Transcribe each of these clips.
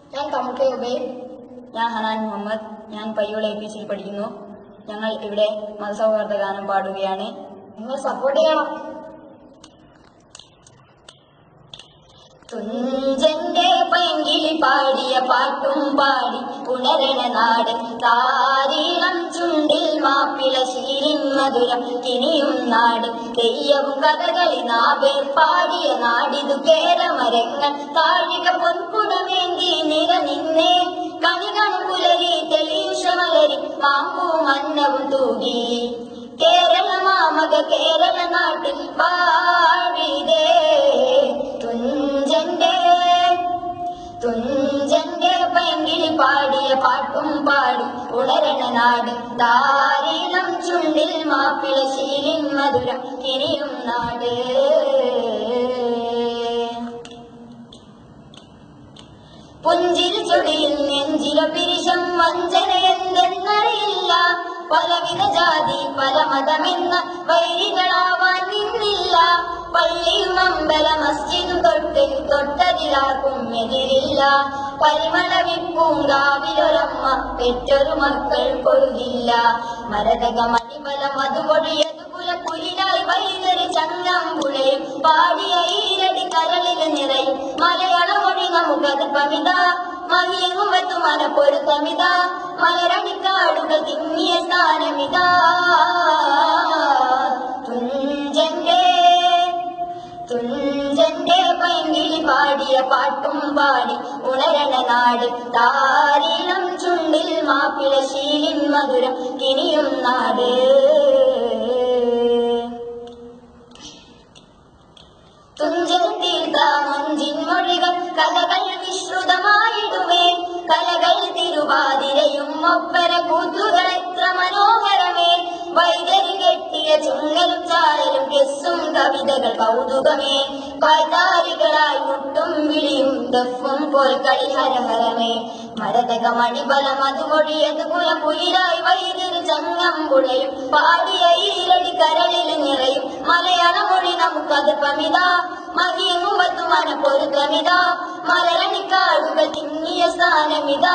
ഞാൻ കമുക്കെ ഉബൈർ ഞാൻ ഹനാൻ മുഹമ്മദ് ഞാൻ പയ്യോള എ പി സിയിൽ പഠിക്കുന്നു ഞങ്ങൾ ഇവിടെ മതസൗഹാർദ്ദ ഗാനം പാടുകയാണ് നിങ്ങൾ സപ്പോർട്ട് ചെയ്യണം തുഞ്ചന്റെ പൈങ്കിളി പാടിയ പാട്ടും പാടി ഉണരണ നാട് താരീളം ചുണ്ടിൽ മാപ്പിള ശീലിൻ മധുരം കിനിയും നാട് തെയ്യവും കഥകളി നാവേർ പാടിയ നാടിതു കേരമരങ്ങൾ താഴിക പൊൻകുടമേന്തി നിറ നിന്നേ കണികളും പുലരി തെളിയുഷമലരി മാമ്പൂ മന്നവും തൂകി കേരള മാമക കേരള നാട്ടിൽ വാഴിതേ തുഞ്ചന്റെ തുഞ്ചന്റെ പൈങ്കിളി പാടിയ പാട്ടും പാടി ഉണരണ നാട് താരീളം ചുണ്ടിൽ മാപ്പിള ശീലിൻ മധുരം കിനിയും നാട് പുഞ്ചിരി ചൊടിയിൽ നെഞ്ചില പിരിശം വഞ്ചന എന്തെന്നറിയില്ല പലവിധ ജാതി പല മതമെന്ന വൈരികളാവാൻ നിന്നില്ല പള്ളിയും അമ്പല മസ്ജിദും തൊട്ട് തൊട്ടതിലാർക്കും എതിരില്ല പരിമളവിപ്പൂങ്കാവിലൊരമ്മ പെറ്റൊരു മക്കൾ പൊരുതില്ല മരതക മണിബലം അതുകൊഴിയത് കുലക്കുയിലായി വൈകരി ചങ്ങമ്പുഴയും പാടിയ ഈരടി കരളിൽ നിറയും മലയാള മൊഴി നമുക്കത് പമിത മഹിയങ്ങുമത്തു മന പൊരുത്തമിത മലരണിക്കാടുകൾ തിങ്ങിയ സ്ഥാനമിതാ തുഞ്ചന്റെ തുഞ്ചന്റെ പൈങ്കിളി പാടിയ പാട്ടും പാടി ഉണരണ നാട് താരീളം ചുണ്ടിൽ മാപ്പിള ശീലിൻ മധുരം കിനിയും നാട് തുഞ്ചൻ തീർത്ത മുഞ്ചിൻ മൊഴികൾ കലകൾ വിശ്രുതമായിടുമേ കലകൾ തിരുവാതിരയും ഒപ്പര കൂത്തുകൾ എത്ര മനോഹരമേ വൈകരി കെട്ടിയ ചുങ്ങലും ചായലും കെസ്സും കവിതകൾ കൗതുകമേ കായ്താരികളായി മുട്ടും വിളിയും ദഫും പോൽ കളി ഹരഹരമേ മരതക മണിബലം അതുമൊഴിയത് കുലകുയിലായി വൈകരി ചങ്ങമ്പുഴയും പാടിയ ഈരടി കരളിൽ നിറയും മലയാള മൊഴി നമുക്കത് പമിത മഹിയങ്ങുമ്പത്തു മന പൊരുത്തമിത മലരണിക്കാടുകൾ തിങ്ങിയ സ്ഥാനമിതാ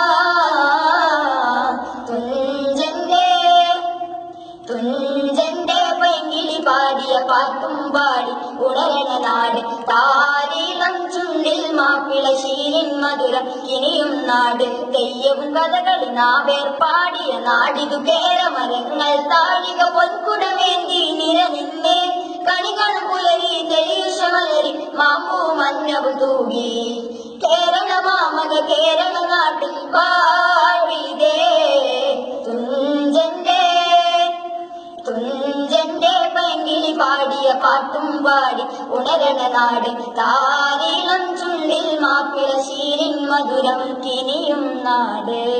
തുഞ്ചന്റെ തുഞ്ചന്റെ പൈങ്കിളി പാടിയ പാട്ടും പാടി ഉണരണ നാട് താരീളം ചുണ്ടിൽ മാപ്പിള ശീലിൻ മധുരം ഇനിയും നാട് തെയ്യവും കഥകളി നാവേർ പാടിയ നാടിതു കേരമരങ്ങൾ താഴിക പൊൻകുടമേന്തി നിര നിന്നേ കണികളും പുലരി തെളിയുഷമലരി മാമ്പൂ മഞ്ഞവും തൂകി കേരള മാമക കേരള നാട്ടിൽ വാഴിതേ തുഞ്ചന്റെ തുഞ്ചന്റെ പൈങ്കിളി പാടിയ പാട്ടും പാടി ഉണരണ നാട് താരീളം ചുണ്ടിൽ മാപ്പിള ശീലിൻ മധുരം കിനിയും നാട്